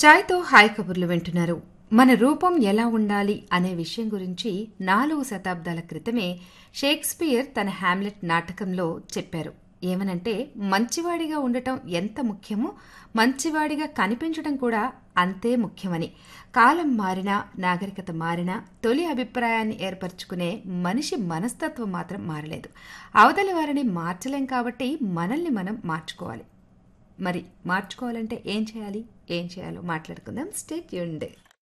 చాయ్తో hi కబుర్లు వింటున్నారు మన రూపం ఎలా ఉండాలి అనే విషయం గురించి నాలుగు శతాబ్దాల క్రితమే షేక్స్పియర్ తన హ్యామ్లెట్ నాటకంలో చెప్పారు ఏమనంటే మంచివాడిగా ఉండటం ఎంత ముఖ్యమో మంచివాడిగా కనిపించడం కూడా అంతే ముఖ్యమని కాలం మారినా నాగరికత మారినా తొలి అభిప్రాయాన్ని ఏర్పరచుకునే మనిషి మనస్తత్వం మాత్రం మారలేదు అవతలి వారిని మార్చలేం కాబట్టి మనల్ని మనం మార్చుకోవాలి మరి మార్చుకోవాలంటే ఏం చేయాలి ఏం చేయాలో మాట్లాడుకుందాం స్టేట్ యూండే